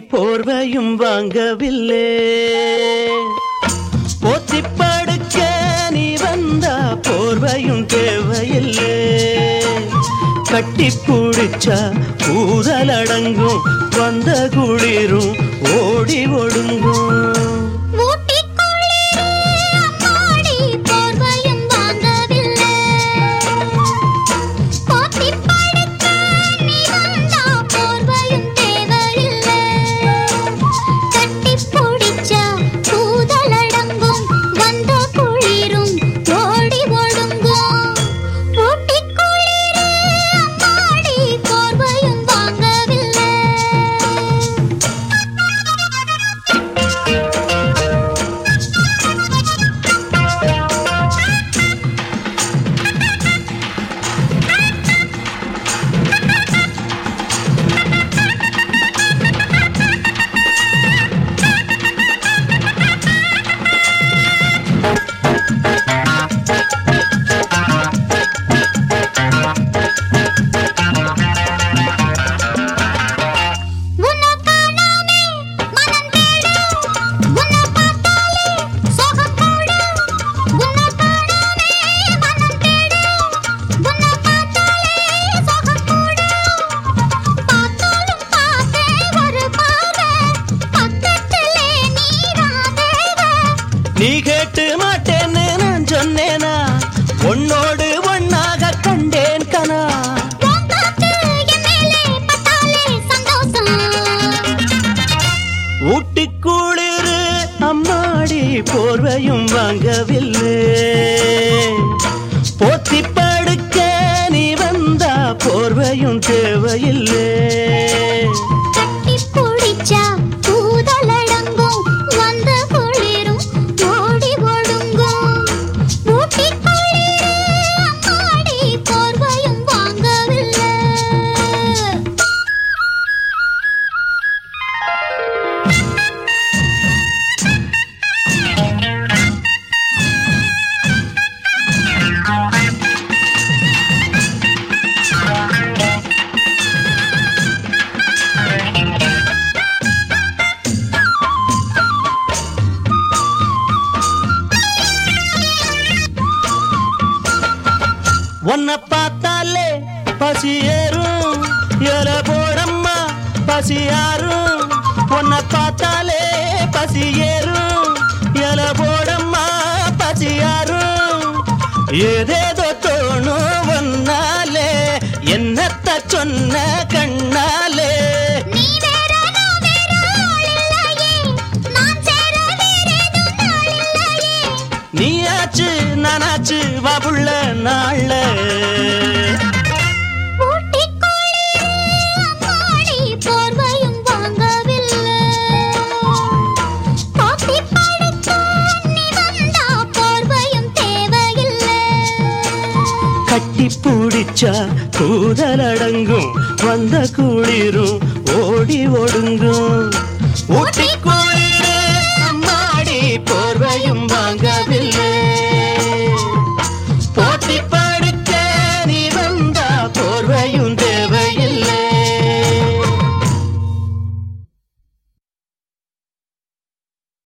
போர்வையும் வாங்கவில்லை போத்தி படுக்க நீ வந்தா போர்வையும் தேவையில்லை கட்டி பிடிச்சா கூதல் அடங்கும் வந்த குளிரும் ஓடி ஒடுங்கும் ஊட்டிக் குளிரு அம்மாடி போர்வையும் வாங்கவில்லை. போத்திப் படுக்க நீ வந்தா போர்வையும் தேவையில்லை. கட்டிப் புடிச்சா கூதல் அடங்கும், வந்த குளிரும் ஓடி ஒடுங்கும். ஊட்டிக் குளிரு அம்மாடி போர்வையும் வாங்கவில்லை. உன்னை காணாமே மனம் தேடும் உன்னை பார்த்தாலே சோகம் கூடும் உன்னை காணாமே மனம் தேடும் உன்னை பார்த்தாலே சோகம் கூடும் பார்த்தாலும் பார்த்தே ஒரு பார்வை பக்கத்திலே நீராதேவ நீ கேட்டு மாட்டேன்னு நான் சொன்னேனா உன்னோடு ஒன்னாக கண்டேன் கனா உன் காத்து என் மேலே பட்டாலே சந்தோஷம் ஊட்டி குளிரு அம்மாடி போர்வையும் வாங்கவில்லை போத்தி படுக்க நீ வந்தா போர்வையும் தேவையில்லை கட்டி புடிச்சா கூதல் அடங்கும் வந்த குளிரும் ஓடி ஒடுங்கும் ஊட்டி குளிரு அம்மாடி போர்வையும் வாங்கவில்லை உன்னை பார்த்தாலே பசி ஏறும் எல போடம்மா பசி யாரும் உன்னை பார்த்தாலே பசி ஏறும் எல போடம்மா பசி யாரும் ஏதேதோ தோணும் ஒன்னாலே என்னத்த சொன்ன கண்ணாலே நீ வேற நான் வேற ஆள் இல்லையே நான் சேர வேறேதும் நாள் இல்லையே நீயாச்சு நானாச்சு வாபுள்ள நாள்ல ஊட்டி குளிரு அம்மாடி போர்வையும் வாங்கவில்லை காப்பி படுக்க நீ வந்தா போர்வையும் தேவையில்லை கட்டி பிடிச்சா கூதல் அடங்கும் வந்த குளிரும் ஓடி ஒடுங்கும் ஊட்டி குளிரும்